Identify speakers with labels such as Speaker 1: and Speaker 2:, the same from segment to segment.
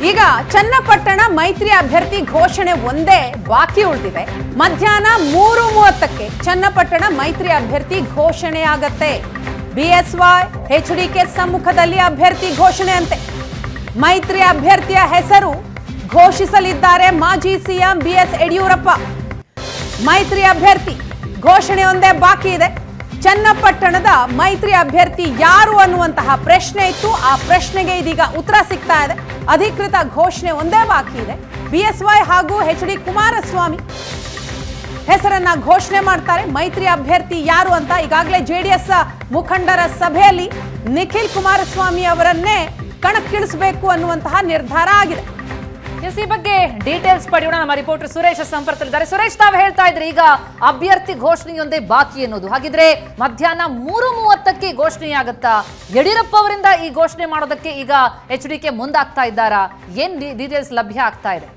Speaker 1: ಈಗ ಚನ್ನಪಟ್ಟಣ ಮೈತ್ರಿ ಅಭ್ಯರ್ಥಿ ಘೋಷಣೆ ಒಂದೇ ಬಾಕಿ ಉಳಿದಿದೆ ಮಧ್ಯಾಹ್ನ ಮೂರು ಮೂವತ್ತಕ್ಕೆ ಚನ್ನಪಟ್ಟಣ ಮೈತ್ರಿ ಅಭ್ಯರ್ಥಿ ಘೋಷಣೆಯಾಗತ್ತೆ ಬಿಎಸ್ವೈ ಎಚ್ಡಿಕೆ ಸಮ್ಮುಖದಲ್ಲಿ ಅಭ್ಯರ್ಥಿ ಘೋಷಣೆ ಅಂತೆ ಮೈತ್ರಿ ಅಭ್ಯರ್ಥಿಯ ಹೆಸರು ಘೋಷಿಸಲಿದ್ದಾರೆ ಮಾಜಿ ಸಿಎಂ ಬಿಎಸ್ ಯಡಿಯೂರಪ್ಪ ಮೈತ್ರಿ ಅಭ್ಯರ್ಥಿ ಘೋಷಣೆ ಒಂದೇ ಬಾಕಿ ಇದೆ ಚನ್ನಪಟ್ಟಣದ ಮೈತ್ರಿ ಅಭ್ಯರ್ಥಿ ಯಾರು ಅನ್ನುವಂತಹ ಪ್ರಶ್ನೆ ಇತ್ತು ಆ ಪ್ರಶ್ನೆಗೆ ಇದೀಗ ಉತ್ತರ ಸಿಗ್ತಾ ಇದೆ ಅಧಿಕೃತ ಘೋಷಣೆ ಒಂದೇ ಬಾಕಿ ಇದೆ ಬಿಎಸ್ವೈ ಹಾಗೂ ಎಚ್ ಡಿ ಕುಮಾರಸ್ವಾಮಿ ಹೆಸರನ್ನ ಘೋಷಣೆ ಮಾಡ್ತಾರೆ ಮೈತ್ರಿ ಅಭ್ಯರ್ಥಿ ಯಾರು ಅಂತ ಈಗಾಗಲೇ ಜೆಡಿಎಸ್ ಮುಖಂಡರ ಸಭೆಯಲ್ಲಿ ನಿಖಿಲ್ ಕುಮಾರಸ್ವಾಮಿ ಅವರನ್ನೇ ಕಣಕ್ಕಿಳಿಸಬೇಕು ಅನ್ನುವಂತಹ ನಿರ್ಧಾರ ಆಗಿದೆ
Speaker 2: ಎಸ್ ಈ ಬಗ್ಗೆ ಡೀಟೇಲ್ಸ್ ಪಡೆಯೋಣ ನಮ್ಮ ರಿಪೋರ್ಟರ್ ಸುರೇಶ್ ಸಂಪರ್ಕದಲ್ಲಿದ್ದಾರೆ ಸುರೇಶ್ ತಾವು ಹೇಳ್ತಾ ಇದ್ರಿ ಈಗ ಅಭ್ಯರ್ಥಿ ಘೋಷಣೆಯೊಂದೇ ಬಾಕಿ ಅನ್ನೋದು ಹಾಗಿದ್ರೆ ಮಧ್ಯಾಹ್ನ ಮೂರು ಮೂವತ್ತಕ್ಕೆ ಘೋಷಣೆಯಾಗತ್ತಾ ಯಡಿಯೂರಪ್ಪ ಅವರಿಂದ ಈ ಘೋಷಣೆ ಮಾಡೋದಕ್ಕೆ ಈಗ ಎಚ್ ಡಿ ಕೆ ಮುಂದಾಗ್ತಾ ಇದ್ದಾರಾ ಏನ್ ಡೀಟೇಲ್ಸ್ ಲಭ್ಯ ಆಗ್ತಾ ಇದೆ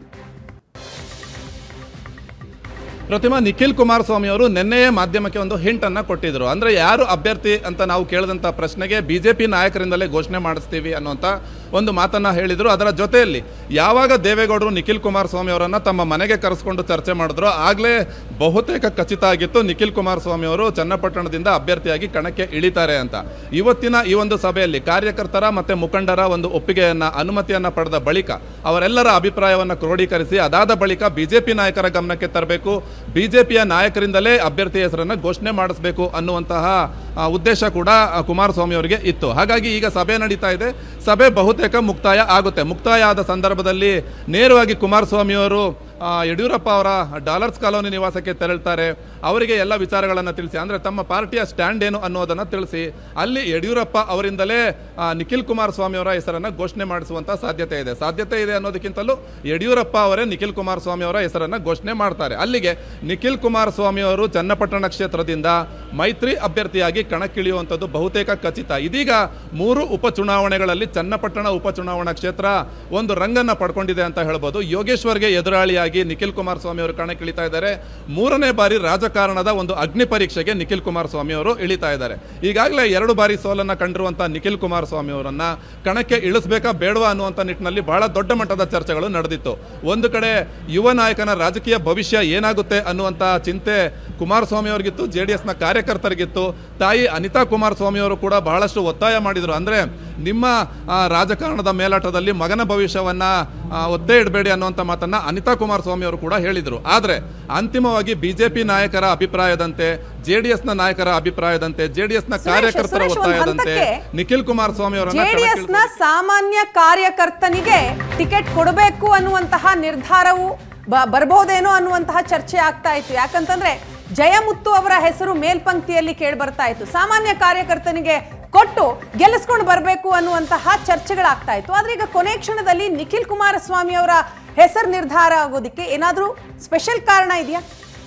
Speaker 3: ಪ್ರತಿಮಾ ನಿಖಿಲ್ ಕುಮಾರಸ್ವಾಮಿ ಅವರು ನಿನ್ನೆಯೇ ಮಾಧ್ಯಮಕ್ಕೆ ಒಂದು ಹಿಂಟ್ ಅನ್ನ ಕೊಟ್ಟಿದ್ರು ಅಂದ್ರೆ ಯಾರು ಅಭ್ಯರ್ಥಿ ಅಂತ ನಾವು ಕೇಳಿದಂತ ಪ್ರಶ್ನೆಗೆ ಬಿಜೆಪಿ ನಾಯಕರಿಂದಲೇ ಘೋಷಣೆ ಮಾಡಿಸ್ತೀವಿ ಅನ್ನುವಂತ ಒಂದು ಮಾತನ್ನ ಹೇಳಿದ್ರು ಅದರ ಜೊತೆಯಲ್ಲಿ ಯಾವಾಗ ದೇವೇಗೌಡರು ನಿಖಿಲ್ ಕುಮಾರಸ್ವಾಮಿ ಅವರನ್ನ ತಮ್ಮ ಮನೆಗೆ ಕರೆಸ್ಕೊಂಡು ಚರ್ಚೆ ಮಾಡಿದ್ರು ಆಗ್ಲೇ ಬಹುತೇಕ ಖಚಿತ ಆಗಿತ್ತು ನಿಖಿಲ್ ಕುಮಾರಸ್ವಾಮಿ ಅವರು ಚನ್ನಪಟ್ಟಣದಿಂದ ಅಭ್ಯರ್ಥಿಯಾಗಿ ಕಣಕ್ಕೆ ಇಳಿತಾರೆ ಅಂತ ಇವತ್ತಿನ ಈ ಒಂದು ಸಭೆಯಲ್ಲಿ ಕಾರ್ಯಕರ್ತರ ಮತ್ತೆ ಮುಖಂಡರ ಒಂದು ಒಪ್ಪಿಗೆಯನ್ನ ಅನುಮತಿಯನ್ನ ಪಡೆದ ಬಳಿಕ ಅವರೆಲ್ಲರ ಅಭಿಪ್ರಾಯವನ್ನ ಕ್ರೋಢೀಕರಿಸಿ ಅದಾದ ಬಳಿಕ ಬಿಜೆಪಿ ನಾಯಕರ ಗಮನಕ್ಕೆ ತರಬೇಕು ಬಿಜೆಪಿಯ ನಾಯಕರಿಂದಲೇ ಅಭ್ಯರ್ಥಿ ಹೆಸರನ್ನು ಘೋಷಣೆ ಮಾಡಿಸಬೇಕು ಅನ್ನುವಂತಹ ಆ, ಉದ್ದೇಶ ಕೂಡ ಆ, ಕುಮಾರಸ್ವಾಮಿ ಅವರಿಗೆ ಇತ್ತು ಹಾಗಾಗಿ ಈಗ ಸಭೆ ನಡೀತಾ ಇದೆ ಸಭೆ ಬಹುತೇಕ ಮುಕ್ತಾಯ ಆಗುತ್ತೆ ಮುಕ್ತಾಯ ಆದ ಸಂದರ್ಭದಲ್ಲಿ ನೇರವಾಗಿ ಕುಮಾರಸ್ವಾಮಿ ಅವರು ಆ, ಯಡಿಯೂರಪ್ಪ ಅವರ ಡಾಲರ್ಸ್ ಕಾಲೋನಿ ನಿವಾಸಕ್ಕೆ ತೆರಳ್ತಾರೆ ಅವರಿಗೆ ಎಲ್ಲ ವಿಚಾರಗಳನ್ನು ತಿಳಿಸಿ ಅಂದ್ರೆ ತಮ್ಮ ಪಾರ್ಟಿಯ ಸ್ಟ್ಯಾಂಡ್ ಏನು ಅನ್ನೋದನ್ನ ತಿಳಿಸಿ ಅಲ್ಲಿ ಯಡಿಯೂರಪ್ಪ ಅವರಿಂದಲೇ ಆ, ನಿಖಿಲ್ ಕುಮಾರಸ್ವಾಮಿ ಅವರ ಹೆಸರನ್ನ ಘೋಷಣೆ ಮಾಡಿಸುವಂತ ಸಾಧ್ಯತೆ ಇದೆ ಸಾಧ್ಯತೆ ಇದೆ ಅನ್ನೋದಕ್ಕಿಂತಲೂ ಯಡಿಯೂರಪ್ಪ ಅವರೇ ನಿಖಿಲ್ ಕುಮಾರಸ್ವಾಮಿ ಅವರ ಹೆಸರನ್ನ ಘೋಷಣೆ ಮಾಡ್ತಾರೆ ಅಲ್ಲಿಗೆ ನಿಖಿಲ್ ಕುಮಾರಸ್ವಾಮಿ ಅವರು ಚನ್ನಪಟ್ಟಣ ಕ್ಷೇತ್ರದಿಂದ ಮೈತ್ರಿ ಅಭ್ಯರ್ಥಿಯಾಗಿ ಕಣಕ್ಕಿಳಿಯುವಂಥದ್ದು ಬಹುತೇಕ ಖಚಿತ ಇದೀಗ ಮೂರು ಉಪಚುನಾವಣೆಗಳಲ್ಲಿ ಚನ್ನಪಟ್ಟಣ ಉಪಚುನಾವಣಾ ಕ್ಷೇತ್ರ ಒಂದು ರಂಗನ್ನ ಪಡ್ಕೊಂಡಿದೆ ಅಂತ ಹೇಳ್ಬೋದು ಯೋಗೇಶ್ವರ್ಗೆ ಎದುರಾಳಿಯಾಗಿ ನಿಖಿಲ್ ಕುಮಾರಸ್ವಾಮಿ ಅವರು ಕಣಕ್ಕಿಳಿತಾ ಇದ್ದಾರೆ ಮೂರನೇ ಬಾರಿ ರಾಜಕಾರಣದ ಒಂದು ಅಗ್ನಿ ಪರೀಕ್ಷೆಗೆ ನಿಖಿಲ್ ಕುಮಾರಸ್ವಾಮಿ ಅವರು ಇಳಿತಾ ಇದ್ದಾರೆ ಈಗಾಗಲೇ ಎರಡು ಬಾರಿ ಸೋಲನ್ನ ಕಂಡಿರುವಂತಹ ನಿಖಿಲ್ ಕುಮಾರಸ್ವಾಮಿ ಅವರನ್ನ ಕಣಕ್ಕೆ ಇಳಿಸಬೇಕಾ ಬೇಡವಾ ಅನ್ನುವಂಥ ನಿಟ್ಟಿನಲ್ಲಿ ಬಹಳ ದೊಡ್ಡ ಮಟ್ಟದ ಚರ್ಚೆಗಳು ನಡೆದಿತ್ತು ಒಂದು ಕಡೆ ಯುವ ನಾಯಕನ ರಾಜಕೀಯ ಭವಿಷ್ಯ ಏನಾಗುತ್ತೆ ಅನ್ನುವಂಥ ಚಿಂತೆ ಕುಮಾರಸ್ವಾಮಿ ಅವರಿಗಿತ್ತು ಜೆ ಡಿ ಎಸ್ನ ಕಾರ್ಯಕರ್ತರಿಗಿತ್ತು ತಾಯಿ ಅನಿತಾ ಕುಮಾರಸ್ವಾಮಿ ಅವರು ಕೂಡ ಬಹಳಷ್ಟು ಒತ್ತಾಯ ಮಾಡಿದರು ಅಂದ್ರೆ ನಿಮ್ಮ ಆ, ರಾಜಕಾರಣದ ಮೇಲಾಟದಲ್ಲಿ ಮಗನ ಭವಿಷ್ಯವನ್ನ ಆ, ಒತ್ತೇ ಇಡಬೇಡಿ ಅನ್ನುವಂಥ ಮಾತನ್ನ ಅನಿತಾ ಕುಮಾರಸ್ವಾಮಿ ಅವರು ಕೂಡ ಹೇಳಿದರು ಆದ್ರೆ ಅಂತಿಮವಾಗಿ ಬಿಜೆಪಿ ನಾಯಕರ ಅಭಿಪ್ರಾಯದಂತೆ ಜೆಡಿಎಸ್ ನ ನಾಯಕರ ಅಭಿಪ್ರಾಯದಂತೆ ಜೆಡಿಎಸ್ ನ
Speaker 1: ಸುರೇಶ್,
Speaker 3: ಕಾರ್ಯಕರ್ತರ
Speaker 1: ಸುರೇಶ್, ಒಂದ್
Speaker 3: ಒತ್ತಾಯದಂತೆ
Speaker 1: ಹಂತಕ್ಕೆ
Speaker 3: ನಿಖಿಲ್ ಕುಮಾರಸ್ವಾಮಿ ಅವರನ್ನ
Speaker 1: ಜೆಡಿಎಸ್ ನ
Speaker 3: ಕಣಕ್ಕಿಳಿಸಿ-
Speaker 1: ಸಾಮಾನ್ಯ ಕಾರ್ಯಕರ್ತನಿಗೆ ಟಿಕೆಟ್ ಕೊಡಬೇಕು ಅನ್ನುವಂತಹ ನಿರ್ಧಾರವು ಬ- ಬರ್ಬಹುದೇನೋ ಅನ್ನುವಂತಹ ಚರ್ಚೆ ಆಗ್ತಾ ಇತ್ತು ಯಾಕಂತಂದ್ರೆ ಜಯಮುತ್ತು ಅವರ ಹೆಸರು ಮೇಲ್ಪಂಕ್ತಿಯಲ್ಲಿ ಕೇಳಿ ಬರ್ತಾ ಇತ್ತು ಸಾಮಾನ್ಯ ಕಾರ್ಯಕರ್ತನಿಗೆ ಕೊಟ್ಟು ಗೆಲ್ಲಿಸ್ಕೊಂಡು ಬರಬೇಕು ಅನ್ನುವಂತಹ ಚರ್ಚೆಗಳಾಗ್ತಾ ಇತ್ತು ಆದ್ರೆ ಈಗ ಕೊನೆ ಕ್ಷಣದಲ್ಲಿ ನಿಖಿಲ್ ಕುಮಾರಸ್ವಾಮಿ ಅವರ ಹೆಸರು ನಿರ್ಧಾರ ಆಗೋದಕ್ಕೆ ಏನಾದ್ರೂ ಸ್ಪೆಷಲ್ ಕಾರಣ ಇದೆಯಾ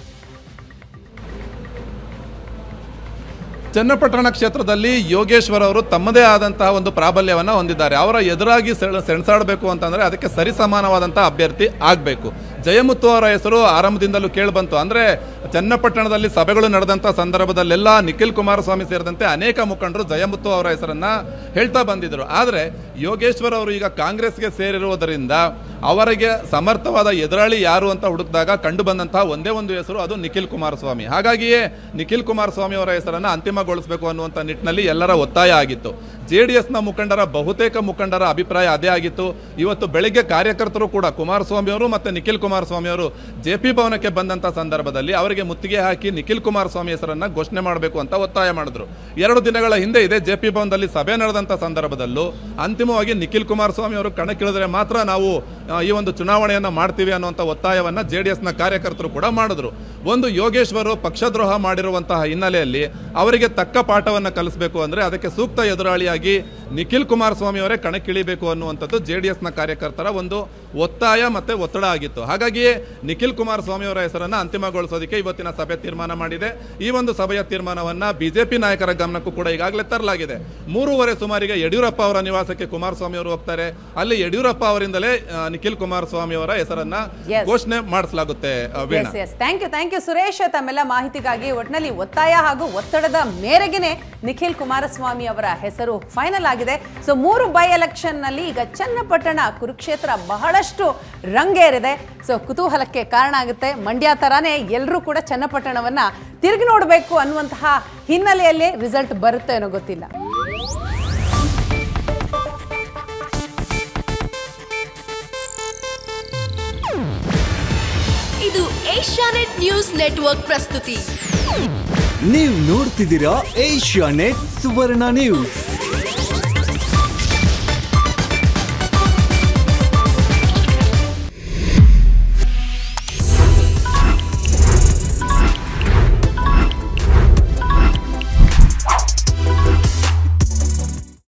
Speaker 3: ಚನ್ನಪಟ್ಟಣ ಕ್ಷೇತ್ರದಲ್ಲಿ ಯೋಗೇಶ್ವರ್ ಅವರು ತಮ್ಮದೇ ಆದಂತಹ ಒಂದು ಪ್ರಾಬಲ್ಯವನ್ನ ಹೊಂದಿದ್ದಾರೆ ಅವರ ಎದುರಾಗಿ ಸೆಳ- ಸೆಣಸಾಡಬೇಕು ಅಂತಂದ್ರೆ ಅದಕ್ಕೆ ಸರಿಸಮಾನವಾದಂತಹ ಅಭ್ಯರ್ಥಿ ಆಗಬೇಕು ಜಯಮುತ್ತು ಅವರ ಹೆಸರು ಆರಂಭದಿಂದಲೂ ಕೇಳಿಬಂತು ಅಂದ್ರೆ ಚನ್ನಪಟ್ಟಣದಲ್ಲಿ ಸಭೆಗಳು ನಡೆದಂತ ಸಂದರ್ಭದಲ್ಲೆಲ್ಲ ನಿಖಿಲ್ ಕುಮಾರಸ್ವಾಮಿ ಸೇರಿದಂತೆ ಅನೇಕ ಮುಖಂಡರು ಜಯಮುತ್ತು ಅವರ ಹೆಸರನ್ನ ಹೇಳ್ತಾ ಬಂದಿದ್ರು ಆದ್ರೆ ಯೋಗೇಶ್ವರ್ ಅವರು ಈಗ ಕಾಂಗ್ರೆಸ್ಗೆ ಸೇರಿರುವುದರಿಂದ ಅವರಿಗೆ ಸಮರ್ಥವಾದ ಎದುರಾಳಿ ಯಾರು ಅಂತ ಹುಡುಕಿದಾಗ ಕಂಡು ಬಂದಂತಹ ಒಂದೇ ಒಂದು ಹೆಸರು ಅದು ನಿಖಿಲ್ ಕುಮಾರಸ್ವಾಮಿ ಹಾಗಾಗಿಯೇ ನಿಖಿಲ್ ಕುಮಾರಸ್ವಾಮಿ ಅವರ ಹೆಸರನ್ನ ಅಂತಿಮಗೊಳಿಸಬೇಕು ಅನ್ನುವಂಥ ನಿಟ್ಟಿನಲ್ಲಿ ಎಲ್ಲರ ಒತ್ತಾಯ ಆಗಿತ್ತು ಜೆ ಡಿ ಎಸ್ನ ಮುಖಂಡರ ಬಹುತೇಕ ಮುಖಂಡರ ಅಭಿಪ್ರಾಯ ಅದೇ ಆಗಿತ್ತು ಇವತ್ತು ಬೆಳಿಗ್ಗೆ ಕಾರ್ಯಕರ್ತರು ಕೂಡ ಕುಮಾರಸ್ವಾಮಿ ಅವರು ಮತ್ತೆ ನಿಖಿಲ್ ಕುಮಾರಸ್ವಾಮಿ ಅವರು ಜೆ ಪಿ ಭವನಕ್ಕೆ ಬಂದಂತ ಸಂದರ್ಭದಲ್ಲಿ ಅವರಿಗೆ ಮುತ್ತಿಗೆ ಹಾಕಿ ನಿಖಿಲ್ ಕುಮಾರಸ್ವಾಮಿ ಹೆಸರನ್ನ ಘೋಷಣೆ ಮಾಡಬೇಕು ಅಂತ ಒತ್ತಾಯ ಮಾಡಿದ್ರು ಎರಡು ದಿನಗಳ ಹಿಂದೆ ಇದೆ ಜೆ ಪಿ ಭವನದಲ್ಲಿ ಸಭೆ ನಡೆದಂತ ಸಂದರ್ಭದಲ್ಲೂ ಅಂತಿಮವಾಗಿ ನಿಖಿಲ್ ಕುಮಾರಸ್ವಾಮಿ ಅವರು ಕಣಕ್ಕಿಳಿದ್ರೆ ಮಾತ್ರ ನಾವು ಆ, ಈ ಒಂದು ಚುನಾವಣೆಯನ್ನ ಮಾಡ್ತೀವಿ ಅನ್ನುವಂಥ ಒತ್ತಾಯವನ್ನ ಜೆ ಡಿ ಎಸ್ನ ಕಾರ್ಯಕರ್ತರು ಕೂಡ ಮಾಡಿದ್ರು ಒಂದು ಯೋಗೇಶ್ವರು ಪಕ್ಷದ್ರೋಹ ಮಾಡಿರುವಂತಹ ಹಿನ್ನೆಲೆಯಲ್ಲಿ ಅವರಿಗೆ ತಕ್ಕ ಪಾಠವನ್ನ ಕಲಿಸಬೇಕು ಅಂದ್ರೆ ಅದಕ್ಕೆ ಸೂಕ್ತ ಎದುರಾಳಿಯಾಗಿ ನಿಖಿಲ್ ಕುಮಾರಸ್ವಾಮಿ ಅವರೇ ಕಣಕ್ಕಿಳಿಬೇಕು ಅನ್ನುವಂಥದ್ದು ಜೆ ಡಿ ಎಸ್ನ ಕಾರ್ಯಕರ್ತರ ಒಂದು ಒತ್ತಾಯ ಮತ್ತೆ ಒತ್ತಡ ಆಗಿತ್ತು ಹಾಗಾಗಿಯೇ ನಿಖಿಲ್ ಕುಮಾರಸ್ವಾಮಿ ಅವರ ಹೆಸರನ್ನ ಅಂತಿಮಗೊಳಿಸೋದಕ್ಕೆ ಇವತ್ತಿನ ಸಭೆ ತೀರ್ಮಾನ ಮಾಡಿದೆ ಈ ಒಂದು ಸಭೆಯ ತೀರ್ಮಾನವನ್ನ ಬಿಜೆಪಿ ನಾಯಕರ ಗಮನಕ್ಕೂ ಕೂಡ ಈಗಾಗಲೇ ತರಲಾಗಿದೆ ಮೂರುವರೆ ಸುಮಾರಿಗೆ ಯಡಿಯೂರಪ್ಪ ಅವರ ನಿವಾಸಕ್ಕೆ ಕುಮಾರಸ್ವಾಮಿ ಅವರು ಹೋಗ್ತಾರೆ ಅಲ್ಲಿ ಯಡಿಯೂರಪ್ಪ ಅವರಿಂದಲೇ ಆ, ನಿಖಿಲ್ ಕುಮಾರಸ್ವಾಮಿ ಅವರ ಹೆಸರನ್ನ
Speaker 1: Yes.
Speaker 3: ಘೋಷಣೆ ಮಾಡಿಸಲಾಗುತ್ತೆ ಆ, Veena
Speaker 1: yes yes thank you thank you thank you Suresh ತಮ್ಮೆಲ್ಲ ಮಾಹಿತಿಗಾಗಿ ಒಟ್ಟಿನಲ್ಲಿ ಒತ್ತಾಯ ಹಾಗೂ ಒತ್ತಡದ ಮೇರೆಗೆನೆ ನಿಖಿಲ್ ಕುಮಾರಸ್ವಾಮಿ ಅವರ ಹೆಸರು ಫೈನಲ್ ಆಗಿದೆ ಸೊ ಮೂರು ಬೈ ಎಲೆಕ್ಷನ್ ನಲ್ಲಿ ಈಗ ಚನ್ನಪಟ್ಟಣ ಕುರುಕ್ಷೇತ್ರ ಬಹಳಷ್ಟು ರಂಗೇರಿದೆ ಸೊ ಕುತೂಹಲಕ್ಕೆ ಕಾರಣ ಆಗುತ್ತೆ ಮಂಡ್ಯ ತರಾನೇ ಎಲ್ಲರೂ ಕೂಡ ಚನ್ನಪಟ್ಟಣವನ್ನ ತಿರುಗಿ ನೋಡಬೇಕು ಅನ್ನುವಂತಹ ಹಿನ್ನೆಲೆಯಲ್ಲಿ ರಿಸಲ್ಟ್ ಬರುತ್ತೆ ಅನ್ನೋ ಗೊತ್ತಿಲ್ಲ
Speaker 4: ಇದು ಏಷ್ಯಾನೆಟ್ ನ್ಯೂಸ್ ನೆಟ್ವರ್ಕ್ ಪ್ರಸ್ತುತಿ
Speaker 5: ನೀವು ನೋಡ್ತಿದ್ದೀರಾ ಏಷ್ಯಾ ನೆಟ್ ಸುವರ್ಣ ನ್ಯೂಸ್